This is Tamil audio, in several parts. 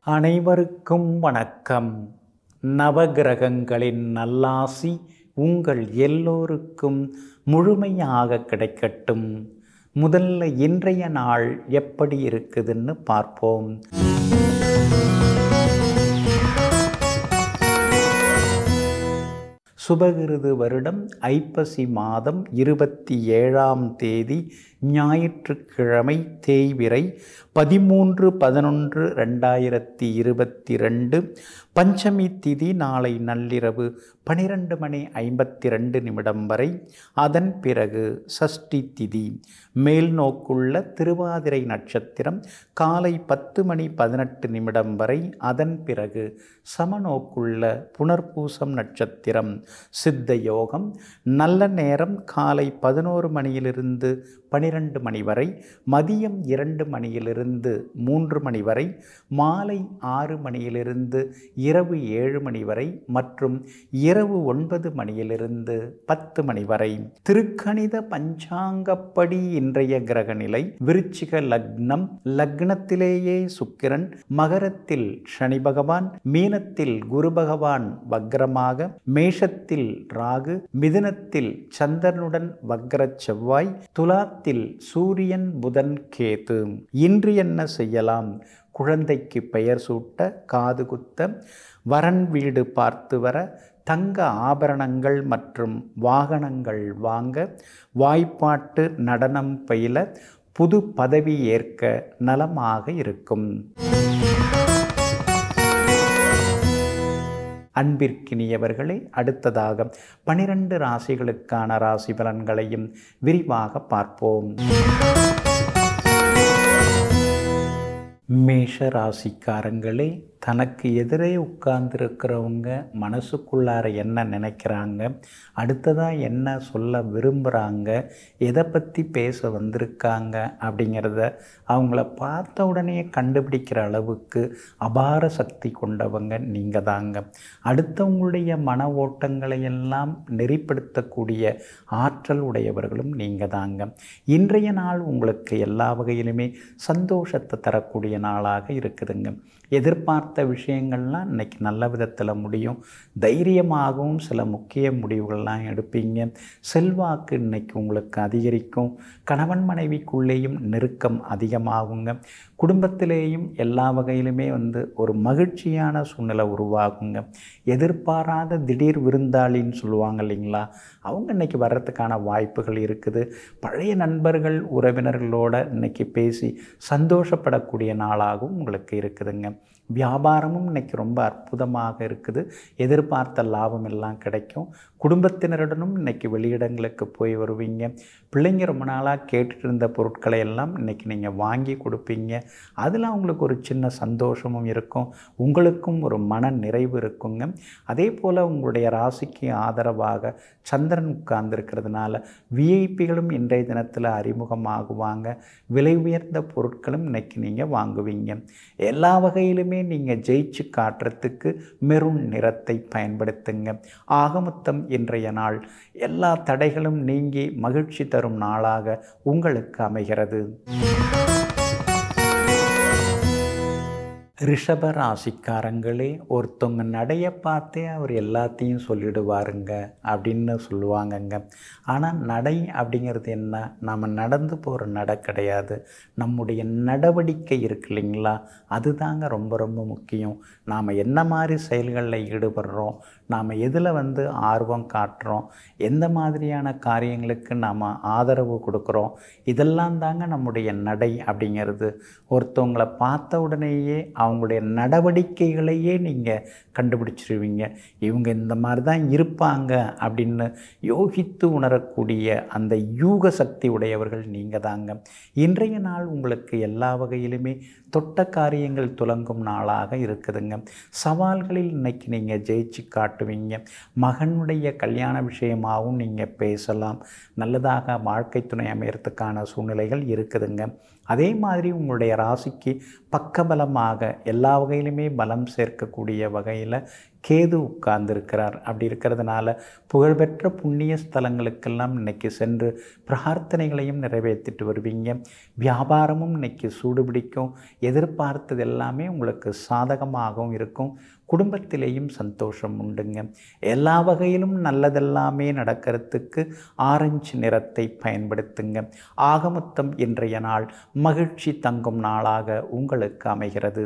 அனைவருக்கும் வணக்கம் நவகிரகங்களின் நல்லாசி உங்கள் எல்லோருக்கும் முழுமையாக கிடைக்கட்டும் முதல்ல இன்றைய நாள் எப்படி இருக்குதுன்னு பார்ப்போம் சுபகிருது வருடம் ஐப்பசி மாதம் இருபத்தி ஏழாம் தேதி ஞாயிற்றுக்கிழமை தேய்விரை பதிமூன்று பதினொன்று ரெண்டாயிரத்தி இருபத்தி ரெண்டு பஞ்சமி திதி நாளை நள்ளிரவு பனிரெண்டு மணி ஐம்பத்தி ரெண்டு நிமிடம் வரை அதன் பிறகு சஷ்டி திதி மேல் நோக்குள்ள திருவாதிரை நட்சத்திரம் காலை பத்து மணி பதினெட்டு நிமிடம் வரை அதன் பிறகு சமநோக்குள்ள புனர்பூசம் நட்சத்திரம் சித்த யோகம் நல்ல நேரம் காலை பதினோரு மணியிலிருந்து பனிரெண்டு மணி வரை மதியம் இரண்டு மணியிலிருந்து மூன்று மணி வரை மாலை ஆறு மணியிலிருந்து இரவு ஏழு மணி வரை மற்றும் இரவு ஒன்பது மணியிலிருந்து பத்து மணி வரை திருக்கணித பஞ்சாங்கப்படி இன்றைய கிரக நிலை விருச்சிக லக்னம் லக்னத்திலேயே சுக்கிரன் மகரத்தில் சனி பகவான் மீனத்தில் குரு பகவான் வக்ரமாக மேஷத்தில் ராகு மிதுனத்தில் சந்திரனுடன் வக்ர செவ்வாய் துலாத்தில் சூரியன் புதன் கேது இன்று என்ன செய்யலாம் குழந்தைக்கு பெயர் சூட்ட காது குத்த வரன் வீடு பார்த்து வர தங்க ஆபரணங்கள் மற்றும் வாகனங்கள் வாங்க வாய்ப்பாட்டு நடனம் பயில புது பதவி ஏற்க நலமாக இருக்கும் அன்பிற்கினியவர்களே அடுத்ததாக பனிரெண்டு ராசிகளுக்கான ராசி பலன்களையும் விரிவாக பார்ப்போம் மேஷ ராசிக்காரங்களே தனக்கு எதிரே உட்கார்ந்துருக்கிறவங்க மனசுக்குள்ளார என்ன நினைக்கிறாங்க அடுத்ததாக என்ன சொல்ல விரும்புகிறாங்க எதை பற்றி பேச வந்திருக்காங்க அப்படிங்கிறத அவங்கள பார்த்த உடனே கண்டுபிடிக்கிற அளவுக்கு அபார சக்தி கொண்டவங்க நீங்கள் தாங்க அடுத்தவங்களுடைய மன ஓட்டங்களை எல்லாம் நெறிப்படுத்தக்கூடிய ஆற்றல் உடையவர்களும் நீங்கள் தாங்க இன்றைய நாள் உங்களுக்கு எல்லா வகையிலுமே சந்தோஷத்தை தரக்கூடிய நாளாக இருக்குதுங்க எதிர்பார்த்த விஷயங்கள்லாம் இன்றைக்கி நல்ல விதத்தில் முடியும் தைரியமாகவும் சில முக்கிய முடிவுகள்லாம் எடுப்பீங்க செல்வாக்கு இன்னைக்கு உங்களுக்கு அதிகரிக்கும் கணவன் மனைவிக்குள்ளேயும் நெருக்கம் அதிகமாகுங்க குடும்பத்திலேயும் எல்லா வகையிலுமே வந்து ஒரு மகிழ்ச்சியான சூழ்நிலை உருவாகுங்க எதிர்பாராத திடீர் விருந்தாளின்னு சொல்லுவாங்க இல்லைங்களா அவங்க இன்றைக்கி வர்றதுக்கான வாய்ப்புகள் இருக்குது பழைய நண்பர்கள் உறவினர்களோட இன்றைக்கி பேசி சந்தோஷப்படக்கூடிய நாளாகவும் உங்களுக்கு இருக்குதுங்க வியாபாரமும் இன்றைக்கி ரொம்ப அற்புதமாக இருக்குது எதிர்பார்த்த லாபம் எல்லாம் கிடைக்கும் குடும்பத்தினருடனும் இன்றைக்கி வெளியிடங்களுக்கு போய் வருவீங்க பிள்ளைங்க ரொம்ப நாளாக கேட்டுட்டு இருந்த பொருட்களை எல்லாம் இன்றைக்கி நீங்கள் வாங்கி கொடுப்பீங்க அதில் அவங்களுக்கு ஒரு சின்ன சந்தோஷமும் இருக்கும் உங்களுக்கும் ஒரு மன நிறைவு இருக்குங்க அதே போல் உங்களுடைய ராசிக்கு ஆதரவாக சந்திரன் உட்கார்ந்துருக்கிறதுனால விஐபிகளும் இன்றைய தினத்தில் அறிமுகமாகுவாங்க விலை உயர்ந்த பொருட்களும் இன்றைக்கி நீங்கள் வாங்குவீங்க எல்லா வகையிலுமே நீங்கள் ஜெயிச்சு காட்டுறதுக்கு மெருண் நிறத்தை பயன்படுத்துங்க ஆகமொத்தம் இன்றைய நாள் எல்லா தடைகளும் நீங்கி மகிழ்ச்சி தரும் நாளாக உங்களுக்கு அமைகிறது ரிஷப ராசிக்காரங்களே ஒருத்தவங்க நடைய பார்த்தே அவர் எல்லாத்தையும் சொல்லிடுவாருங்க அப்படின்னு சொல்லுவாங்கங்க ஆனால் நடை அப்படிங்கிறது என்ன நாம் நடந்து போகிற நடை கிடையாது நம்முடைய நடவடிக்கை இருக்கு இல்லைங்களா அதுதாங்க ரொம்ப ரொம்ப முக்கியம் நாம் என்ன மாதிரி செயல்களில் ஈடுபடுறோம் நாம் எதில் வந்து ஆர்வம் காட்டுறோம் எந்த மாதிரியான காரியங்களுக்கு நாம் ஆதரவு கொடுக்குறோம் இதெல்லாம் தாங்க நம்முடைய நடை அப்படிங்கிறது ஒருத்தவங்களை பார்த்த உடனேயே அவங்களுடைய நடவடிக்கைகளையே நீங்கள் கண்டுபிடிச்சிருவீங்க இவங்க இந்த மாதிரி தான் இருப்பாங்க அப்படின்னு யோகித்து உணரக்கூடிய அந்த யூக சக்தி உடையவர்கள் நீங்கள் தாங்க இன்றைய நாள் உங்களுக்கு எல்லா வகையிலுமே தொட்ட காரியங்கள் துலங்கும் நாளாக இருக்குதுங்க சவால்களில் இன்னைக்கு நீங்கள் ஜெயிச்சு காட்டுவீங்க மகனுடைய கல்யாண விஷயமாகவும் நீங்கள் பேசலாம் நல்லதாக வாழ்க்கை துணை அமையறதுக்கான சூழ்நிலைகள் இருக்குதுங்க அதே மாதிரி உங்களுடைய ராசிக்கு பக்கபலமாக எல்லா வகையிலுமே பலம் சேர்க்கக்கூடிய வகையில் கேது உட்கார்ந்துருக்கிறார் அப்படி இருக்கிறதுனால புகழ்பெற்ற புண்ணிய ஸ்தலங்களுக்கெல்லாம் இன்னைக்கு சென்று பிரார்த்தனைகளையும் நிறைவேற்றிட்டு வருவீங்க வியாபாரமும் இன்னைக்கு சூடுபிடிக்கும் எதிர்பார்த்தது எல்லாமே உங்களுக்கு சாதகமாகவும் இருக்கும் குடும்பத்திலேயும் சந்தோஷம் உண்டுங்க எல்லா வகையிலும் நல்லதெல்லாமே நடக்கிறதுக்கு ஆரஞ்சு நிறத்தை பயன்படுத்துங்க ஆகமொத்தம் இன்றைய நாள் மகிழ்ச்சி தங்கும் நாளாக உங்களுக்கு அமைகிறது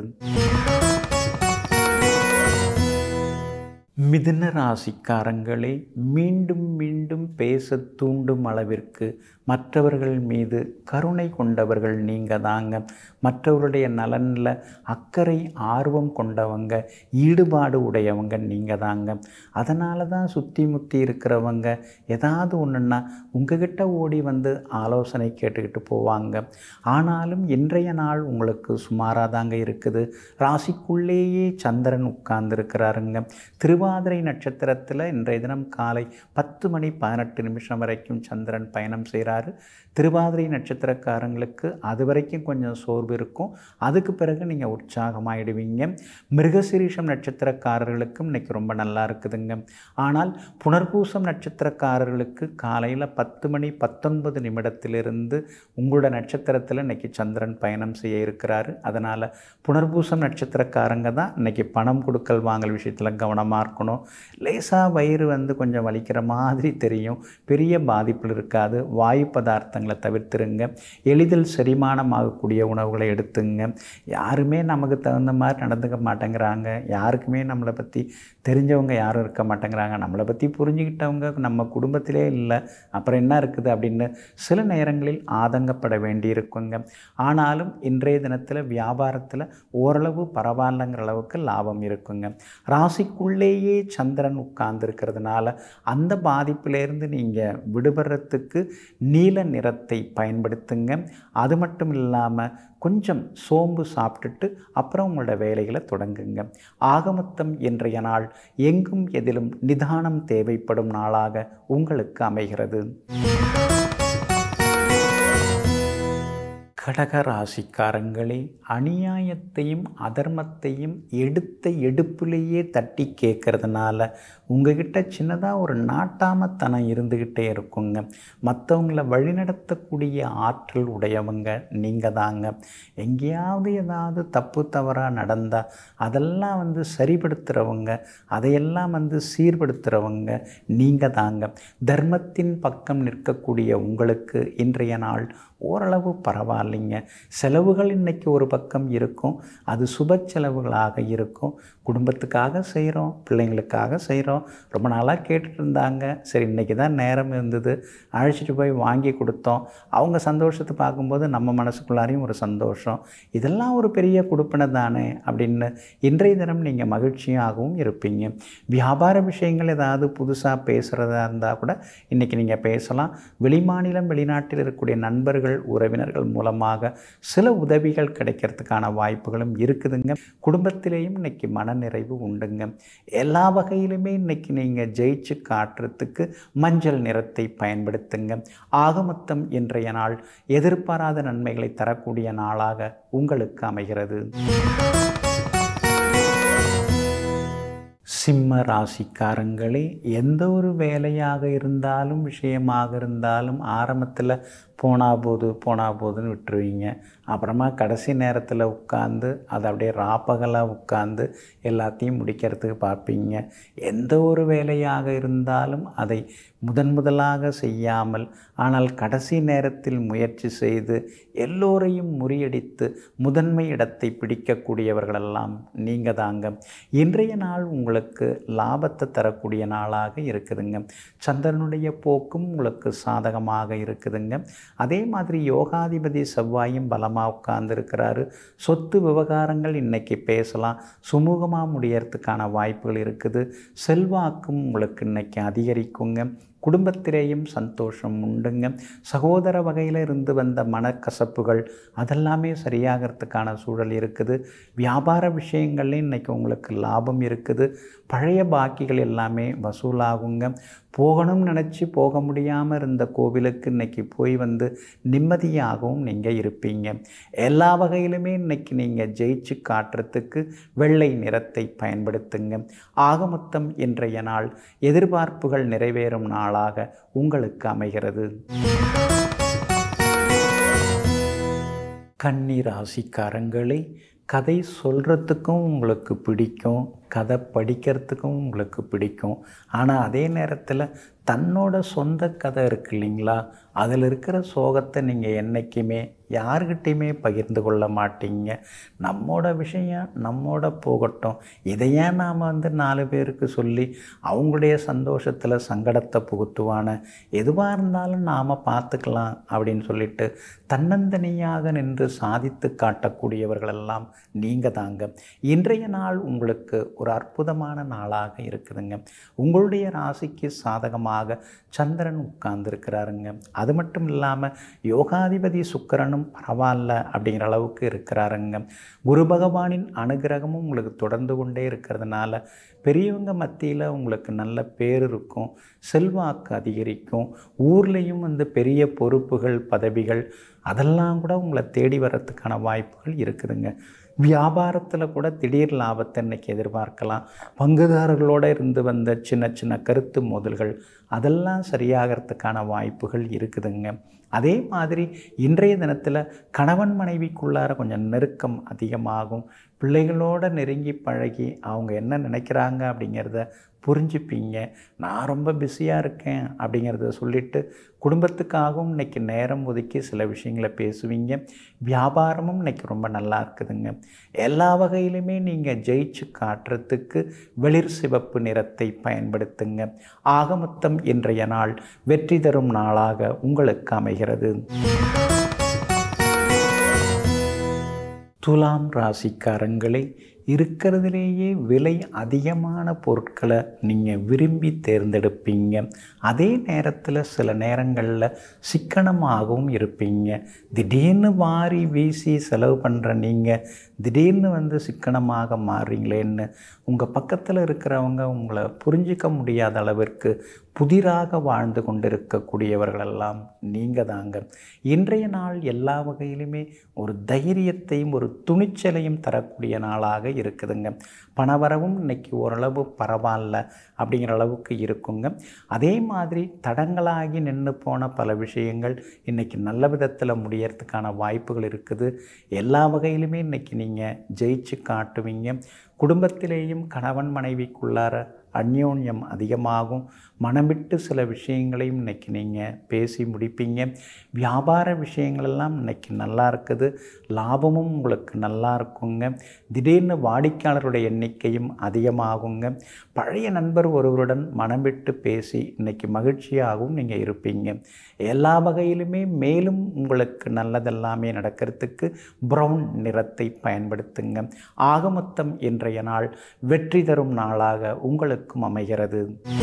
மிதுன ராசிக்காரங்களே மீண்டும் மீண்டும் பேச தூண்டும் அளவிற்கு மற்றவர்கள் மீது கருணை கொண்டவர்கள் நீங்கள் தாங்க மற்றவருடைய நலனில் அக்கறை ஆர்வம் கொண்டவங்க ஈடுபாடு உடையவங்க நீங்கள் தாங்க அதனால தான் சுற்றி முற்றி இருக்கிறவங்க ஏதாவது ஒன்றுன்னா உங்ககிட்ட ஓடி வந்து ஆலோசனை கேட்டுக்கிட்டு போவாங்க ஆனாலும் இன்றைய நாள் உங்களுக்கு சுமாராக தாங்க இருக்குது ராசிக்குள்ளேயே சந்திரன் உட்கார்ந்துருக்கிறாருங்க திருவாதிரை நட்சத்திரத்தில் இன்றைய தினம் காலை பத்து மணி பதினெட்டு நிமிஷம் வரைக்கும் சந்திரன் பயணம் செய்கிறாரு திருவாதிரை நட்சத்திரக்காரங்களுக்கு அது வரைக்கும் கொஞ்சம் சோர்வு இருக்கும் அதுக்கு பிறகு நீங்கள் உற்சாகமாயிடுவீங்க மிருகசிரீஷம் நட்சத்திரக்காரர்களுக்கும் இன்றைக்கி ரொம்ப நல்லா இருக்குதுங்க ஆனால் புனர்பூசம் நட்சத்திரக்காரர்களுக்கு காலையில் பத்து மணி பத்தொன்பது நிமிடத்திலிருந்து உங்களோட நட்சத்திரத்தில் இன்றைக்கி சந்திரன் பயணம் செய்ய இருக்கிறாரு அதனால் புனர்பூசம் நட்சத்திரக்காரங்க தான் இன்றைக்கி பணம் கொடுக்கல் வாங்கல் விஷயத்தில் கவனமாக இருக்கணும் லேசாக வயிறு வந்து கொஞ்சம் வலிக்கிற மாதிரி தெரியும் பெரிய பாதிப்பில் இருக்காது வாயு பதார்த்தங்களை தவிர்த்துருங்க எளிதில் செரிமானமாகக்கூடிய உணவுகளை எடுத்துங்க யாருமே நமக்கு தகுந்த மாதிரி நடந்துக்க மாட்டேங்கிறாங்க யாருக்குமே நம்மளை பற்றி தெரிஞ்சவங்க யாரும் இருக்க மாட்டேங்கிறாங்க நம்மளை பற்றி புரிஞ்சுக்கிட்டவங்க நம்ம குடும்பத்திலே இல்லை அப்புறம் என்ன இருக்குது அப்படின்னு சில நேரங்களில் ஆதங்கப்பட வேண்டியிருக்குங்க ஆனாலும் இன்றைய தினத்தில் வியாபாரத்தில் ஓரளவு பரவாயில்லைங்கிற அளவுக்கு லாபம் இருக்குங்க ராசிக்குள்ளேயே சந்திரன் உட்கார்ந்துருக்கிறதுனால அந்த பாதிப்பிலேருந்து நீங்கள் விடுபடுறதுக்கு நீல நிறத்தை பயன்படுத்துங்க அது மட்டும் இல்லாமல் கொஞ்சம் சோம்பு சாப்பிட்டுட்டு அப்புறம் உங்களோட வேலைகளை தொடங்குங்க ஆகமொத்தம் இன்றைய நாள் எங்கும் எதிலும் நிதானம் தேவைப்படும் நாளாக உங்களுக்கு அமைகிறது கடக ராசிக்காரங்களே அநியாயத்தையும் அதர்மத்தையும் எடுத்த எடுப்பிலேயே தட்டி கேட்கறதுனால உங்ககிட்ட சின்னதாக ஒரு நாட்டாமத்தனம் இருந்துக்கிட்டே இருக்குங்க மற்றவங்கள வழிநடத்தக்கூடிய ஆற்றல் உடையவங்க நீங்கள் தாங்க எங்கேயாவது ஏதாவது தப்பு தவறாக நடந்தால் அதெல்லாம் வந்து சரிப்படுத்துகிறவங்க அதையெல்லாம் வந்து சீர்படுத்துகிறவங்க நீங்கள் தாங்க தர்மத்தின் பக்கம் நிற்கக்கூடிய உங்களுக்கு இன்றைய நாள் ஓரளவு பரவாயில்லைங்க செலவுகள் இன்றைக்கி ஒரு பக்கம் இருக்கும் அது சுப செலவுகளாக இருக்கும் குடும்பத்துக்காக செய்கிறோம் பிள்ளைங்களுக்காக செய்கிறோம் ரொம்ப நாளாக கேட்டுட்டு இருந்தாங்க சரி இன்றைக்கி தான் நேரம் இருந்தது அழைச்சிட்டு போய் வாங்கி கொடுத்தோம் அவங்க சந்தோஷத்தை பார்க்கும்போது நம்ம மனசுக்குள்ளாரையும் ஒரு சந்தோஷம் இதெல்லாம் ஒரு பெரிய கொடுப்பினை தானே அப்படின்னு இன்றைய தினம் நீங்கள் மகிழ்ச்சியாகவும் இருப்பீங்க வியாபார விஷயங்கள் ஏதாவது புதுசாக பேசுகிறதா இருந்தால் கூட இன்றைக்கி நீங்கள் பேசலாம் வெளிமாநிலம் வெளிநாட்டில் இருக்கக்கூடிய நண்பர்கள் உறவினர்கள் மூலமாக சில உதவிகள் கிடைக்கிறதுக்கான வாய்ப்புகளும் இருக்குதுங்க குடும்பத்திலேயும் இன்னைக்கு மனநிறைவு உண்டுங்க எல்லா வகையிலுமே இன்னைக்கு நீங்கள் ஜெயிச்சு காட்டுறதுக்கு மஞ்சள் நிறத்தை பயன்படுத்துங்க ஆகமொத்தம் இன்றைய நாள் எதிர்பாராத நன்மைகளை தரக்கூடிய நாளாக உங்களுக்கு அமைகிறது சிம்ம ராசிக்காரங்களே எந்த ஒரு வேலையாக இருந்தாலும் விஷயமாக இருந்தாலும் ஆரம்பத்தில் போனா போது போனா போதுன்னு விட்டுருவீங்க அப்புறமா கடைசி நேரத்தில் உட்காந்து அதை அப்படியே ராப்பகலாக உட்காந்து எல்லாத்தையும் முடிக்கிறதுக்கு பார்ப்பீங்க எந்த ஒரு வேலையாக இருந்தாலும் அதை முதன் முதலாக செய்யாமல் ஆனால் கடைசி நேரத்தில் முயற்சி செய்து எல்லோரையும் முறியடித்து முதன்மை இடத்தை பிடிக்கக்கூடியவர்களெல்லாம் நீங்கள் தாங்க இன்றைய நாள் உங்களுக்கு லாபத்தை தரக்கூடிய நாளாக இருக்குதுங்க சந்திரனுடைய போக்கும் உங்களுக்கு சாதகமாக இருக்குதுங்க அதே மாதிரி யோகாதிபதி செவ்வாயும் பலமாக உட்கார்ந்துருக்கிறாரு சொத்து விவகாரங்கள் இன்னைக்கு பேசலாம் சுமூகமாக முடியறதுக்கான வாய்ப்புகள் இருக்குது செல்வாக்கும் உங்களுக்கு இன்னைக்கு அதிகரிக்குங்க குடும்பத்திலேயும் சந்தோஷம் உண்டுங்க சகோதர வகையில் இருந்து வந்த மனக்கசப்புகள் அதெல்லாமே சரியாகிறதுக்கான சூழல் இருக்குது வியாபார விஷயங்கள்லையும் இன்றைக்கி உங்களுக்கு லாபம் இருக்குது பழைய பாக்கிகள் எல்லாமே வசூலாகுங்க போகணும்னு நினச்சி போக முடியாமல் இருந்த கோவிலுக்கு இன்றைக்கி போய் வந்து நிம்மதியாகவும் நீங்கள் இருப்பீங்க எல்லா வகையிலுமே இன்றைக்கி நீங்கள் ஜெயிச்சு காட்டுறதுக்கு வெள்ளை நிறத்தை பயன்படுத்துங்க ஆக மொத்தம் இன்றைய நாள் எதிர்பார்ப்புகள் நிறைவேறும் நாளாக உங்களுக்கு அமைகிறது கன்னி ராசிக்காரங்களே கதை சொல்கிறதுக்கும் உங்களுக்கு பிடிக்கும் கதை படிக்கிறதுக்கும் உங்களுக்கு பிடிக்கும் ஆனால் அதே நேரத்தில் தன்னோட சொந்த கதை இருக்கு இல்லைங்களா அதில் இருக்கிற சோகத்தை நீங்கள் என்றைக்குமே யாருக்கிட்டையுமே பகிர்ந்து கொள்ள மாட்டீங்க நம்மோட விஷயம் நம்மோட போகட்டும் இதை ஏன் நாம் வந்து நாலு பேருக்கு சொல்லி அவங்களுடைய சந்தோஷத்தில் சங்கடத்தை புகுத்துவான எதுவாக இருந்தாலும் நாம் பார்த்துக்கலாம் அப்படின்னு சொல்லிட்டு தன்னந்தனியாக நின்று சாதித்து காட்டக்கூடியவர்களெல்லாம் நீங்கள் தாங்க இன்றைய நாள் உங்களுக்கு ஒரு அற்புதமான நாளாக இருக்குதுங்க உங்களுடைய ராசிக்கு சாதகமாக சந்திரன் உட்கார்ந்துருக்கிறாருங்க அது மட்டும் இல்லாமல் யோகாதிபதி சுக்கரனும் பரவாயில்ல அப்படிங்கிற அளவுக்கு இருக்கிறாருங்க குரு பகவானின் அனுகிரகமும் உங்களுக்கு தொடர்ந்து கொண்டே இருக்கிறதுனால பெரியவங்க மத்தியில் உங்களுக்கு நல்ல பேர் இருக்கும் செல்வாக்கு அதிகரிக்கும் ஊர்லேயும் வந்து பெரிய பொறுப்புகள் பதவிகள் அதெல்லாம் கூட உங்களை தேடி வர்றதுக்கான வாய்ப்புகள் இருக்குதுங்க வியாபாரத்தில் கூட திடீர் லாபத்தை இன்றைக்கி எதிர்பார்க்கலாம் பங்குதாரர்களோடு இருந்து வந்த சின்ன சின்ன கருத்து மோதல்கள் அதெல்லாம் சரியாகிறதுக்கான வாய்ப்புகள் இருக்குதுங்க அதே மாதிரி இன்றைய தினத்தில் கணவன் மனைவிக்குள்ளார கொஞ்சம் நெருக்கம் அதிகமாகும் பிள்ளைகளோடு நெருங்கி பழகி அவங்க என்ன நினைக்கிறாங்க அப்படிங்கிறத புரிஞ்சுப்பீங்க நான் ரொம்ப பிஸியாக இருக்கேன் அப்படிங்கிறத சொல்லிவிட்டு குடும்பத்துக்காகவும் இன்றைக்கி நேரம் ஒதுக்கி சில விஷயங்களை பேசுவீங்க வியாபாரமும் இன்றைக்கி ரொம்ப நல்லா இருக்குதுங்க எல்லா வகையிலுமே நீங்கள் ஜெயிச்சு காட்டுறதுக்கு வெளிர் சிவப்பு நிறத்தை பயன்படுத்துங்க ஆக மொத்தம் இன்றைய நாள் வெற்றி தரும் நாளாக உங்களுக்கு அமைகிறது துலாம் ராசிக்காரங்களே இருக்கிறதுலேயே விலை அதிகமான பொருட்களை நீங்கள் விரும்பி தேர்ந்தெடுப்பீங்க அதே நேரத்தில் சில நேரங்களில் சிக்கனமாகவும் இருப்பீங்க திடீர்னு வாரி வீசி செலவு பண்ணுற நீங்கள் திடீர்னு வந்து சிக்கனமாக மாறுறீங்களேன்னு உங்கள் பக்கத்தில் இருக்கிறவங்க உங்களை புரிஞ்சிக்க முடியாத அளவிற்கு புதிராக வாழ்ந்து கொண்டிருக்கக்கூடியவர்களெல்லாம் நீங்கள் தாங்க இன்றைய நாள் எல்லா வகையிலுமே ஒரு தைரியத்தையும் ஒரு துணிச்சலையும் தரக்கூடிய நாளாக இருக்குதுங்க பணவரவும் இன்னைக்கு ஓரளவு பரவாயில்ல அப்படிங்கிற அளவுக்கு இருக்குங்க அதே மாதிரி தடங்களாகி நின்று போன பல விஷயங்கள் இன்றைக்கி நல்ல விதத்தில் முடியறதுக்கான வாய்ப்புகள் இருக்குது எல்லா வகையிலுமே இன்றைக்கி நீங்கள் ஜெயிச்சு காட்டுவீங்க குடும்பத்திலேயும் கணவன் மனைவிக்குள்ளார அந்யோன்யம் அதிகமாகும் மனம் விட்டு சில விஷயங்களையும் இன்றைக்கி நீங்கள் பேசி முடிப்பீங்க வியாபார விஷயங்களெல்லாம் இன்றைக்கி நல்லா இருக்குது லாபமும் உங்களுக்கு நல்லா இருக்குங்க திடீர்னு வாடிக்கையாளருடைய எண்ணிக்கையும் அதிகமாகுங்க பழைய நண்பர் ஒருவருடன் மனம் விட்டு பேசி இன்றைக்கி மகிழ்ச்சியாகவும் நீங்கள் இருப்பீங்க எல்லா வகையிலுமே மேலும் உங்களுக்கு நல்லதெல்லாமே நடக்கிறதுக்கு ப்ரௌன் நிறத்தை பயன்படுத்துங்க ஆக மொத்தம் இன்றைய நாள் வெற்றி தரும் நாளாக உங்களுக்கும் அமைகிறது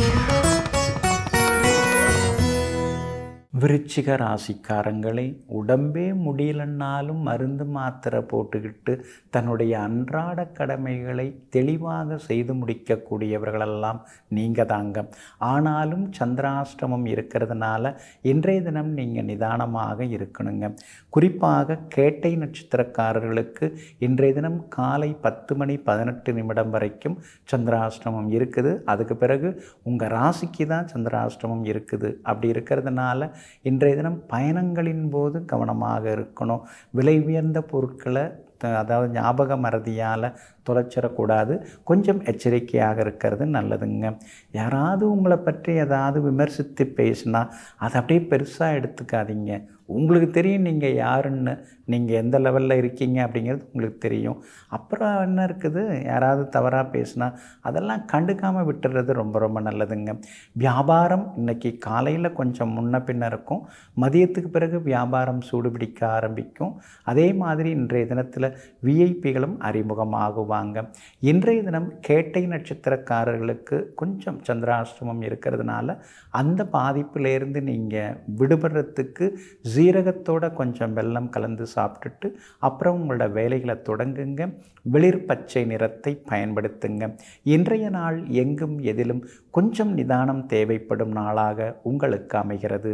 விருச்சிக ராசிக்காரங்களே உடம்பே முடியலன்னாலும் மருந்து மாத்திரை போட்டுக்கிட்டு தன்னுடைய அன்றாட கடமைகளை தெளிவாக செய்து முடிக்கக்கூடியவர்களெல்லாம் நீங்கள் தாங்க ஆனாலும் சந்திராஷ்டமம் இருக்கிறதுனால இன்றைய தினம் நீங்கள் நிதானமாக இருக்கணுங்க குறிப்பாக கேட்டை நட்சத்திரக்காரர்களுக்கு இன்றைய தினம் காலை பத்து மணி பதினெட்டு நிமிடம் வரைக்கும் சந்திராஷ்டமம் இருக்குது அதுக்கு பிறகு உங்கள் ராசிக்கு தான் சந்திராஷ்டமம் இருக்குது அப்படி இருக்கிறதுனால இன்றைய தினம் பயணங்களின் போது கவனமாக இருக்கணும் விலை உயர்ந்த பொருட்களை த- அதாவது ஞாபக மறதியால் தொலைச்சிடக்கூடாது கொஞ்சம் எச்சரிக்கையாக இருக்கிறது நல்லதுங்க யாராவது உங்களை பற்றி ஏதாவது விமர்சித்து பேசினா அதை அப்படியே பெருசாக எடுத்துக்காதீங்க உங்களுக்கு தெரியும் நீங்கள் யாருன்னு நீங்கள் எந்த லெவலில் இருக்கீங்க அப்படிங்கிறது உங்களுக்கு தெரியும் அப்புறம் என்ன இருக்குது யாராவது தவறாக பேசினா அதெல்லாம் கண்டுக்காமல் விட்டுறது ரொம்ப ரொம்ப நல்லதுங்க வியாபாரம் இன்னைக்கு காலையில் கொஞ்சம் முன்ன பின்ன இருக்கும் மதியத்துக்கு பிறகு வியாபாரம் சூடுபிடிக்க ஆரம்பிக்கும் அதே மாதிரி இன்றைய தினத்தில் விஐபிகளும் அறிமுகமாகுவாங்க இன்றைய தினம் கேட்டை நட்சத்திரக்காரர்களுக்கு கொஞ்சம் சந்திராஷ்டமம் இருக்கிறதுனால அந்த பாதிப்பிலேருந்து நீங்கள் விடுபடுறதுக்கு ஜீரகத்தோட கொஞ்சம் வெல்லம் கலந்து சாப்பிட்டுட்டு அப்புறம் உங்களோட வேலைகளை தொடங்குங்க வெளிர் பச்சை நிறத்தை பயன்படுத்துங்க இன்றைய நாள் எங்கும் எதிலும் கொஞ்சம் நிதானம் தேவைப்படும் நாளாக உங்களுக்கு அமைகிறது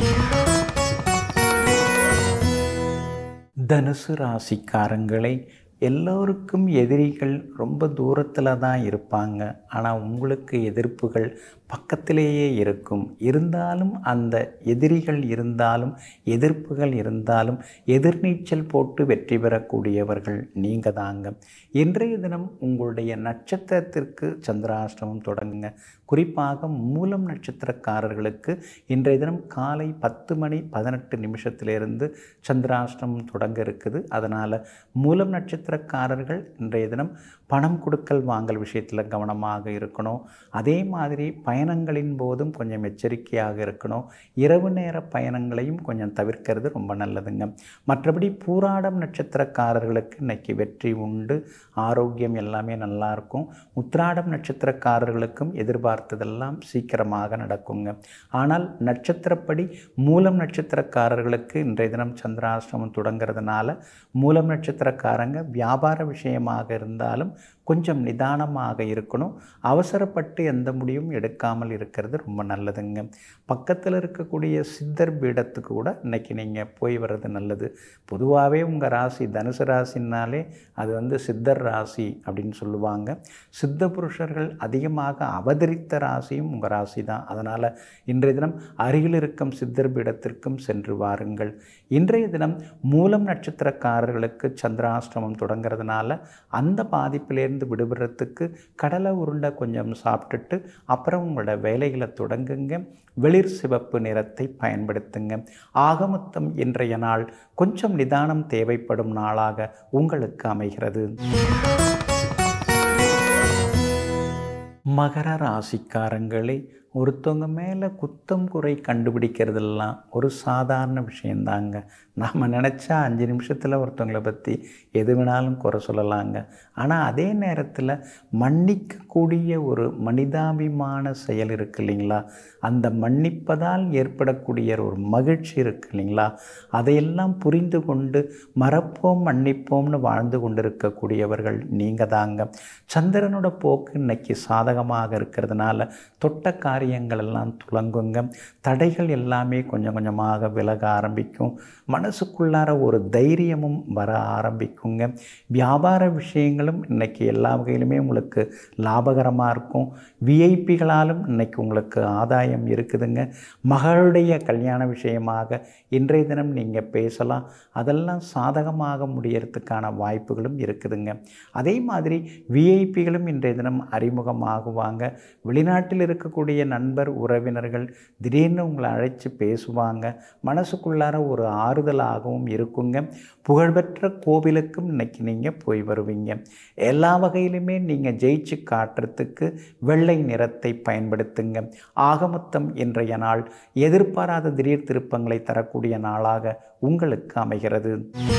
தனுசு ராசிக்காரங்களை எல்லோருக்கும் எதிரிகள் ரொம்ப தூரத்தில் தான் இருப்பாங்க ஆனால் உங்களுக்கு எதிர்ப்புகள் பக்கத்திலேயே இருக்கும் இருந்தாலும் அந்த எதிரிகள் இருந்தாலும் எதிர்ப்புகள் இருந்தாலும் எதிர்நீச்சல் போட்டு வெற்றி பெறக்கூடியவர்கள் நீங்கள் தாங்க இன்றைய தினம் உங்களுடைய நட்சத்திரத்திற்கு சந்திராஷ்டமம் தொடங்குங்க குறிப்பாக மூலம் நட்சத்திரக்காரர்களுக்கு இன்றைய தினம் காலை பத்து மணி பதினெட்டு நிமிஷத்திலிருந்து சந்திராஷ்டமம் தொடங்க இருக்குது அதனால் மூலம் நட்சத்திரக்காரர்கள் இன்றைய தினம் பணம் கொடுக்கல் வாங்கல் விஷயத்தில் கவனமாக இருக்கணும் அதே மாதிரி பயணங்களின் போதும் கொஞ்சம் எச்சரிக்கையாக இருக்கணும் இரவு நேர பயணங்களையும் கொஞ்சம் தவிர்க்கிறது ரொம்ப நல்லதுங்க மற்றபடி பூராடம் நட்சத்திரக்காரர்களுக்கு இன்னைக்கு வெற்றி உண்டு ஆரோக்கியம் எல்லாமே நல்லா இருக்கும் உத்ராடம் நட்சத்திரக்காரர்களுக்கும் எதிர்பார்த்ததெல்லாம் சீக்கிரமாக நடக்குங்க ஆனால் நட்சத்திரப்படி மூலம் நட்சத்திரக்காரர்களுக்கு இன்றைய தினம் சந்திராஷ்டமம் தொடங்கிறதுனால மூலம் நட்சத்திரக்காரங்க வியாபார விஷயமாக இருந்தாலும் கொஞ்சம் நிதானமாக இருக்கணும் அவசரப்பட்டு எந்த முடிவும் எடுக்காமல் இருக்கிறது ரொம்ப நல்லதுங்க பக்கத்தில் இருக்கக்கூடிய சித்தர் பீடத்துக்கு கூட இன்னைக்கு நீங்கள் போய் வர்றது நல்லது பொதுவாகவே உங்கள் ராசி தனுசு ராசினாலே அது வந்து சித்தர் ராசி அப்படின்னு சொல்லுவாங்க சித்த புருஷர்கள் அதிகமாக அவதரித்த ராசியும் உங்கள் ராசி தான் அதனால் இன்றைய தினம் அருகில் இருக்கும் சித்தர் பீடத்திற்கும் சென்று வாருங்கள் இன்றைய தினம் மூலம் நட்சத்திரக்காரர்களுக்கு சந்திராஷ்டமம் தொடங்கிறதுனால அந்த பாதிப்பிலேருந்து விடுபடுறதுக்கு கடலை உருண்டை கொஞ்சம் சாப்பிட்டுட்டு அப்புறம் உங்களோட வேலைகளை தொடங்குங்க வெளிர் சிவப்பு நிறத்தை பயன்படுத்துங்க ஆகமொத்தம் இன்றைய நாள் கொஞ்சம் நிதானம் தேவைப்படும் நாளாக உங்களுக்கு அமைகிறது மகர ராசிக்காரங்களே ஒருத்தவங்க மேலே குத்தம் குறை கண்டுபிடிக்கிறதெல்லாம் ஒரு சாதாரண விஷயந்தாங்க நாம் நினச்சா அஞ்சு நிமிஷத்தில் ஒருத்தவங்களை பற்றி எது வேணாலும் குறை சொல்லலாங்க ஆனால் அதே நேரத்தில் மன்னிக்கக்கூடிய ஒரு மனிதாபிமான செயல் இருக்கு இல்லைங்களா அந்த மன்னிப்பதால் ஏற்படக்கூடிய ஒரு மகிழ்ச்சி இருக்கு இல்லைங்களா அதையெல்லாம் புரிந்து கொண்டு மறப்போம் மன்னிப்போம்னு வாழ்ந்து கொண்டிருக்கக்கூடியவர்கள் நீங்கள் தாங்க சந்திரனோட போக்கு இன்னைக்கு சாதகமாக இருக்கிறதுனால தொட்ட காரியங்கள் எல்லாம் துளங்குங்க தடைகள் எல்லாமே கொஞ்சம் கொஞ்சமாக விலக ஆரம்பிக்கும் மனசுக்குள்ளார ஒரு தைரியமும் வர ஆரம்பிக்குங்க வியாபார விஷயங்களும் இன்னைக்கு எல்லா வகையிலுமே உங்களுக்கு லாபகரமாக இருக்கும் விஐபிகளாலும் இன்னைக்கு உங்களுக்கு ஆதாயம் இருக்குதுங்க மகளுடைய கல்யாண விஷயமாக இன்றைய தினம் நீங்கள் பேசலாம் அதெல்லாம் சாதகமாக முடியறதுக்கான வாய்ப்புகளும் இருக்குதுங்க அதே மாதிரி விஐபிகளும் இன்றைய தினம் அறிமுகமாகுவாங்க வெளிநாட்டில் இருக்கக்கூடிய நண்பர் உறவினர்கள் திடீர்னு உங்களை அழைச்சி பேசுவாங்க மனசுக்குள்ளார ஒரு ஆறுதலாகவும் இருக்குங்க புகழ்பெற்ற கோவிலுக்கும் இன்னைக்கு நீங்கள் போய் வருவீங்க எல்லா வகையிலுமே நீங்கள் ஜெயிச்சு காட்டுறதுக்கு வெள்ளை நிறத்தை பயன்படுத்துங்க ஆகமொத்தம் இன்றைய நாள் எதிர்பாராத திடீர் திருப்பங்களை தரக்கூடிய நாளாக உங்களுக்கு அமைகிறது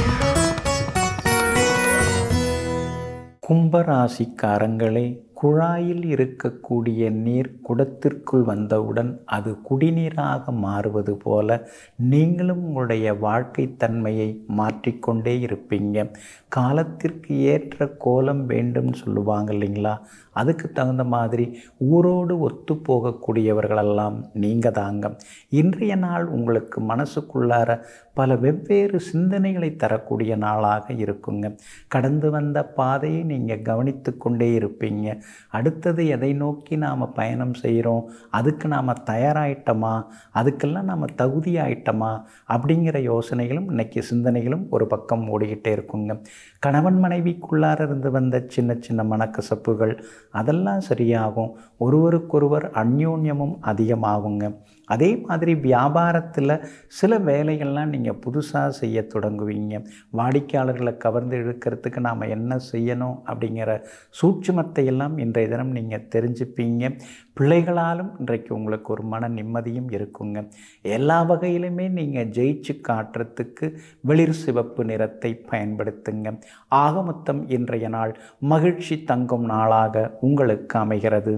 கும்பராசிக்காரங்களே குழாயில் இருக்கக்கூடிய நீர் குடத்திற்குள் வந்தவுடன் அது குடிநீராக மாறுவது போல நீங்களும் உங்களுடைய வாழ்க்கை தன்மையை மாற்றிக்கொண்டே இருப்பீங்க காலத்திற்கு ஏற்ற கோலம் வேண்டும் சொல்லுவாங்க இல்லைங்களா அதுக்கு தகுந்த மாதிரி ஊரோடு ஒத்து போகக்கூடியவர்களெல்லாம் நீங்கள் தாங்க இன்றைய நாள் உங்களுக்கு மனசுக்குள்ளார பல வெவ்வேறு சிந்தனைகளை தரக்கூடிய நாளாக இருக்குங்க கடந்து வந்த பாதையை நீங்கள் கவனித்து கொண்டே இருப்பீங்க அடுத்தது எதை நோக்கி நாம் பயணம் செய்கிறோம் அதுக்கு நாம் தயாராகிட்டோமா அதுக்கெல்லாம் நாம் தகுதி ஆயிட்டோமா அப்படிங்கிற யோசனைகளும் இன்னைக்கு சிந்தனைகளும் ஒரு பக்கம் ஓடிக்கிட்டே இருக்குங்க கணவன் மனைவிக்குள்ளார இருந்து வந்த சின்ன சின்ன மனக்கசப்புகள் அதெல்லாம் சரியாகும் ஒருவருக்கொருவர் அந்யோன்யமும் அதிகமாகுங்க அதே மாதிரி வியாபாரத்தில் சில வேலைகள்லாம் நீங்கள் புதுசாக செய்ய தொடங்குவீங்க வாடிக்கையாளர்களை கவர்ந்து இழுக்கிறதுக்கு நாம் என்ன செய்யணும் அப்படிங்கிற சூட்சுமத்தை எல்லாம் இன்றைய தினம் நீங்கள் தெரிஞ்சுப்பீங்க பிள்ளைகளாலும் இன்றைக்கு உங்களுக்கு ஒரு மன நிம்மதியும் இருக்குங்க எல்லா வகையிலுமே நீங்கள் ஜெயிச்சு காட்டுறதுக்கு வெளிர் சிவப்பு நிறத்தை பயன்படுத்துங்க ஆக மொத்தம் இன்றைய நாள் மகிழ்ச்சி தங்கும் நாளாக உங்களுக்கு அமைகிறது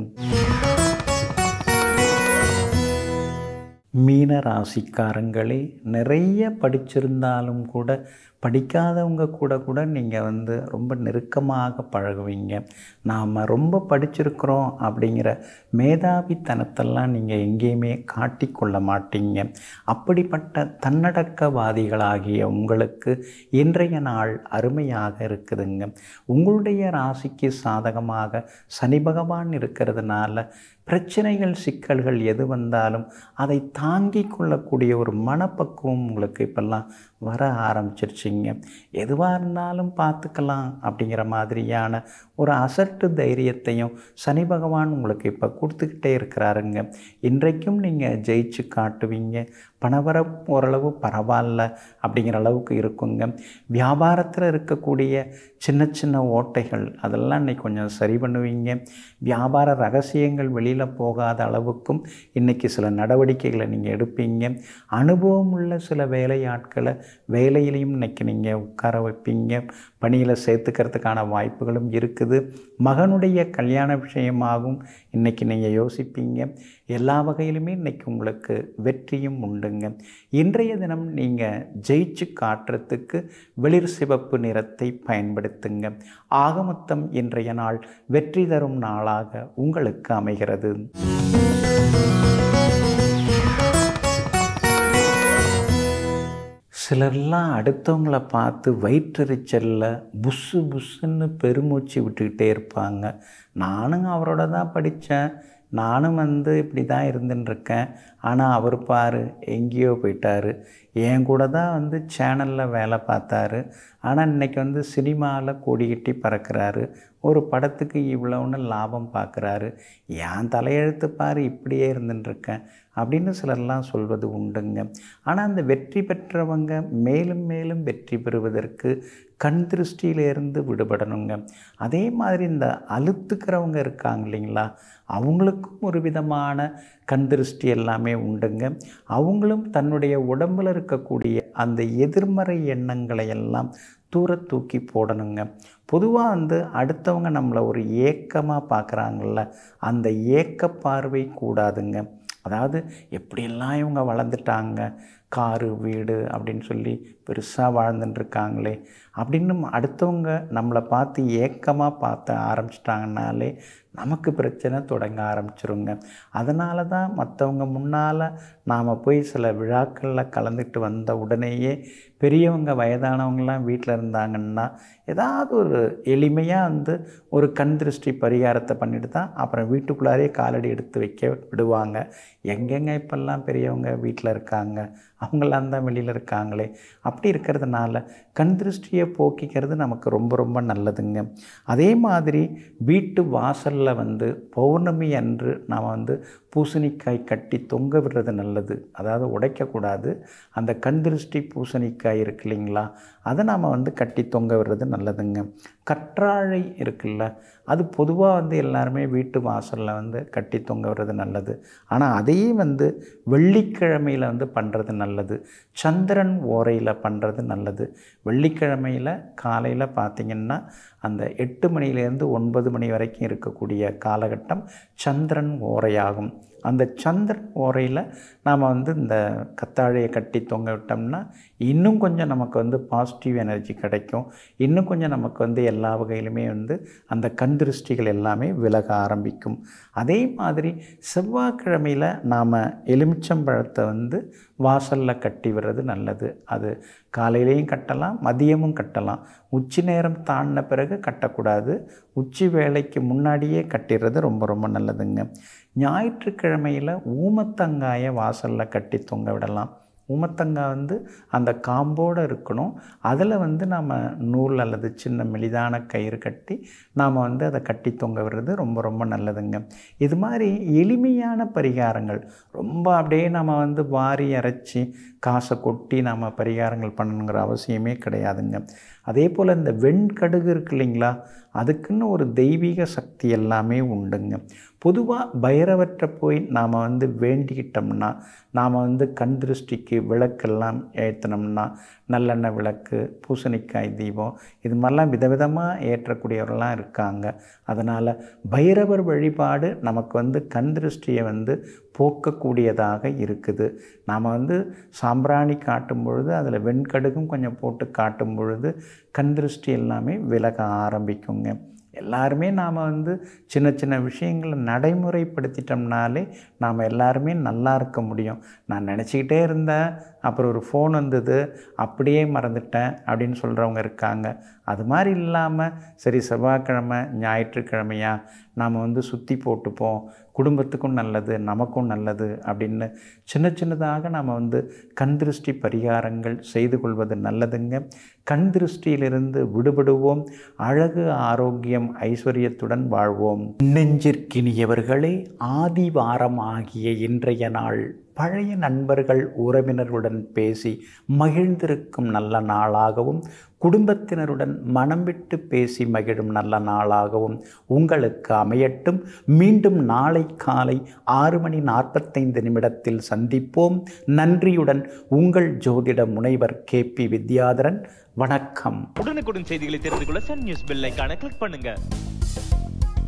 மீன ராசிக்காரங்களே நிறைய படிச்சிருந்தாலும் கூட படிக்காதவங்க கூட கூட நீங்கள் வந்து ரொம்ப நெருக்கமாக பழகுவீங்க நாம் ரொம்ப படிச்சிருக்கிறோம் அப்படிங்கிற மேதாவித்தனத்தெல்லாம் நீங்கள் எங்கேயுமே காட்டிக்கொள்ள மாட்டீங்க அப்படிப்பட்ட தன்னடக்கவாதிகளாகிய உங்களுக்கு இன்றைய நாள் அருமையாக இருக்குதுங்க உங்களுடைய ராசிக்கு சாதகமாக சனி பகவான் இருக்கிறதுனால பிரச்சனைகள் சிக்கல்கள் எது வந்தாலும் அதை தாங்கி கொள்ளக்கூடிய ஒரு மனப்பக்குவம் உங்களுக்கு இப்போல்லாம் வர ஆரம்பிச்சிருச்சிங்க எதுவாக இருந்தாலும் பார்த்துக்கலாம் அப்படிங்கிற மாதிரியான ஒரு அசட்டு தைரியத்தையும் சனி பகவான் உங்களுக்கு இப்போ கொடுத்துக்கிட்டே இருக்கிறாருங்க இன்றைக்கும் நீங்கள் ஜெயிச்சு காட்டுவீங்க பணவரப்பு ஓரளவு பரவாயில்ல அப்படிங்கிற அளவுக்கு இருக்குங்க வியாபாரத்தில் இருக்கக்கூடிய சின்ன சின்ன ஓட்டைகள் அதெல்லாம் இன்றைக்கி கொஞ்சம் சரி பண்ணுவீங்க வியாபார ரகசியங்கள் வெளியில் போகாத அளவுக்கும் இன்றைக்கி சில நடவடிக்கைகளை நீங்கள் எடுப்பீங்க அனுபவம் உள்ள சில வேலையாட்களை வேலையிலையும் இன்றைக்கி நீங்கள் உட்கார வைப்பீங்க பணியில் சேர்த்துக்கிறதுக்கான வாய்ப்புகளும் இருக்குது மகனுடைய கல்யாண விஷயமாகவும் இன்றைக்கி நீங்கள் யோசிப்பீங்க எல்லா வகையிலுமே இன்றைக்கி உங்களுக்கு வெற்றியும் உண்டுங்க இன்றைய தினம் நீங்கள் ஜெயிச்சு காட்டுறதுக்கு வெளிர் சிவப்பு நிறத்தை பயன்படுத்துங்க ஆகமொத்தம் இன்றைய நாள் வெற்றி தரும் நாளாக உங்களுக்கு அமைகிறது சிலர்லாம் அடுத்தவங்களை பார்த்து வயிற்றெரிச்சலில் புஸ்ஸு புஸ்ஸுன்னு பெருமூச்சு விட்டுக்கிட்டே இருப்பாங்க நானும் அவரோட தான் படித்தேன் நானும் வந்து இப்படி தான் இருந்துட்டுருக்கேன் ஆனால் அவர் பாரு எங்கேயோ போயிட்டார் என் கூட தான் வந்து சேனலில் வேலை பார்த்தாரு ஆனால் இன்றைக்கி வந்து சினிமாவில் கொடி கட்டி பறக்கிறாரு ஒரு படத்துக்கு இவ்வளோன்னு லாபம் பார்க்குறாரு என் தலையெழுத்து பாரு இப்படியே இருந்துட்டுருக்கேன் அப்படின்னு சிலர்லாம் சொல்வது உண்டுங்க ஆனால் அந்த வெற்றி பெற்றவங்க மேலும் மேலும் வெற்றி பெறுவதற்கு கண் திருஷ்டியிலேருந்து விடுபடணுங்க அதே மாதிரி இந்த அழுத்துக்கிறவங்க இருக்காங்க இல்லைங்களா அவங்களுக்கும் ஒரு விதமான கண் திருஷ்டி எல்லாமே உண்டுங்க அவங்களும் தன்னுடைய உடம்பில் இருக்கக்கூடிய அந்த எதிர்மறை எண்ணங்களை எல்லாம் தூர தூக்கி போடணுங்க பொதுவாக வந்து அடுத்தவங்க நம்மளை ஒரு ஏக்கமாக பார்க்குறாங்கள்ல அந்த ஏக்க பார்வை கூடாதுங்க அதாவது எப்படியெல்லாம் இவங்க வளர்ந்துட்டாங்க காரு வீடு அப்படின்னு சொல்லி பெருசாக வாழ்ந்துட்டுருக்காங்களே அப்படின்னு அடுத்தவங்க நம்மளை பார்த்து ஏக்கமாக பார்த்த ஆரம்பிச்சிட்டாங்கனாலே நமக்கு பிரச்சனை தொடங்க ஆரம்பிச்சிருங்க அதனால தான் மற்றவங்க முன்னால் நாம் போய் சில விழாக்களில் கலந்துக்கிட்டு வந்த உடனேயே பெரியவங்க வயதானவங்களாம் வீட்டில் இருந்தாங்கன்னா ஏதாவது ஒரு எளிமையாக வந்து ஒரு கண் திருஷ்டி பரிகாரத்தை பண்ணிட்டு தான் அப்புறம் வீட்டுக்குள்ளாரே காலடி எடுத்து வைக்க விடுவாங்க எங்கெங்க இப்போல்லாம் பெரியவங்க வீட்டில் இருக்காங்க அவங்களாம் தான் வெளியில் இருக்காங்களே அப்படி இருக்கிறதுனால கண் திருஷ்டியை போக்கிக்கிறது நமக்கு ரொம்ப ரொம்ப நல்லதுங்க அதே மாதிரி வீட்டு வாசலில் வந்து பௌர்ணமி அன்று நாம் வந்து பூசணிக்காய் கட்டி தொங்க விடுறது நல்லது அதாவது உடைக்கக்கூடாது அந்த கண் திருஷ்டி பூசணிக்காய் இருக்கு இல்லைங்களா அதை நாம் வந்து கட்டி தொங்க விடுறது நல்லதுங்க கற்றாழை இருக்குல்ல அது பொதுவாக வந்து எல்லாருமே வீட்டு வாசலில் வந்து கட்டி தொங்க விடுறது நல்லது ஆனால் அதையே வந்து வெள்ளிக்கிழமையில் வந்து பண்ணுறது நல்லது சந்திரன் ஓரையில் பண்ணுறது நல்லது வெள்ளிக்கிழமையில் காலையில் பார்த்திங்கன்னா அந்த எட்டு மணிலேருந்து ஒன்பது மணி வரைக்கும் இருக்கக்கூடிய காலகட்டம் சந்திரன் ஓரையாகும் அந்த சந்திரன் ஓரையில் நாம் வந்து இந்த கத்தாழையை கட்டி தொங்க விட்டோம்னா இன்னும் கொஞ்சம் நமக்கு வந்து பாசிட்டிவ் எனர்ஜி கிடைக்கும் இன்னும் கொஞ்சம் நமக்கு வந்து எல்லா வகையிலுமே வந்து அந்த கண் திருஷ்டிகள் எல்லாமே விலக ஆரம்பிக்கும் அதே மாதிரி செவ்வாய்க்கிழமையில் நாம் எலுமிச்சம்பழத்தை வந்து வாசலில் கட்டி விடுறது நல்லது அது காலையிலையும் கட்டலாம் மதியமும் கட்டலாம் உச்சி நேரம் தாண்டின பிறகு கட்டக்கூடாது உச்சி வேலைக்கு முன்னாடியே கட்டிடுறது ரொம்ப ரொம்ப நல்லதுங்க ஞாயிற்றுக்கிழமையில் ஊமத்தங்காயை வாசலில் கட்டி தொங்க விடலாம் ஊமத்தங்காய் வந்து அந்த காம்போடு இருக்கணும் அதில் வந்து நாம் நூல் அல்லது சின்ன மெலிதான கயிறு கட்டி நாம் வந்து அதை கட்டி தொங்க விடுறது ரொம்ப ரொம்ப நல்லதுங்க இது மாதிரி எளிமையான பரிகாரங்கள் ரொம்ப அப்படியே நம்ம வந்து வாரி அரைச்சி காசை கொட்டி நாம் பரிகாரங்கள் பண்ணணுங்கிற அவசியமே கிடையாதுங்க அதே போல் இந்த வெண்கடுகு இருக்கு இல்லைங்களா அதுக்குன்னு ஒரு தெய்வீக சக்தி எல்லாமே உண்டுங்க பொதுவாக பைரவற்றை போய் நாம் வந்து வேண்டிக்கிட்டோம்னா நாம் வந்து கண் திருஷ்டிக்கு விளக்கெல்லாம் ஏற்றினோம்னா நல்லெண்ணெய் விளக்கு பூசணிக்காய் தீபம் இது மாதிரிலாம் விதவிதமாக ஏற்றக்கூடியவர்கள்லாம் இருக்காங்க அதனால் பைரவர் வழிபாடு நமக்கு வந்து கண் திருஷ்டியை வந்து போக்கக்கூடியதாக இருக்குது நாம் வந்து சாம்பிராணி காட்டும் பொழுது அதில் வெண்கடுகும் கொஞ்சம் போட்டு காட்டும் பொழுது கண் திருஷ்டி எல்லாமே விலக ஆரம்பிக்குங்க எல்லாருமே நாம் வந்து சின்ன சின்ன விஷயங்களை நடைமுறைப்படுத்திட்டோம்னாலே நாம் எல்லாருமே நல்லா இருக்க முடியும் நான் நினச்சிக்கிட்டே இருந்தேன் அப்புறம் ஒரு ஃபோன் வந்தது அப்படியே மறந்துட்டேன் அப்படின்னு சொல்கிறவங்க இருக்காங்க அது மாதிரி இல்லாமல் சரி செவ்வாய்க்கிழமை ஞாயிற்றுக்கிழமையா நாம் வந்து சுற்றி போட்டுப்போம் குடும்பத்துக்கும் நல்லது நமக்கும் நல்லது அப்படின்னு சின்ன சின்னதாக நாம் வந்து கண் திருஷ்டி பரிகாரங்கள் செய்து கொள்வது நல்லதுங்க கண் திருஷ்டியிலிருந்து விடுபடுவோம் அழகு ஆரோக்கியம் ஐஸ்வர்யத்துடன் வாழ்வோம் நெஞ்சிற்கினியவர்களே ஆதிவாரம் ஆகிய இன்றைய நாள் பழைய நண்பர்கள் உறவினருடன் பேசி மகிழ்ந்திருக்கும் நல்ல நாளாகவும் குடும்பத்தினருடன் மனம் விட்டு பேசி மகிழும் நல்ல நாளாகவும் உங்களுக்கு அமையட்டும் மீண்டும் நாளை காலை ஆறு மணி நாற்பத்தைந்து நிமிடத்தில் சந்திப்போம் நன்றியுடன் உங்கள் ஜோதிட முனைவர் கே பி வித்யாதரன் வணக்கம் உடனுக்குடன் செய்திகளை தெரிந்து கொள்ள சன் நியூஸ் பெல் ஐகானை கிளிக் பண்ணுங்க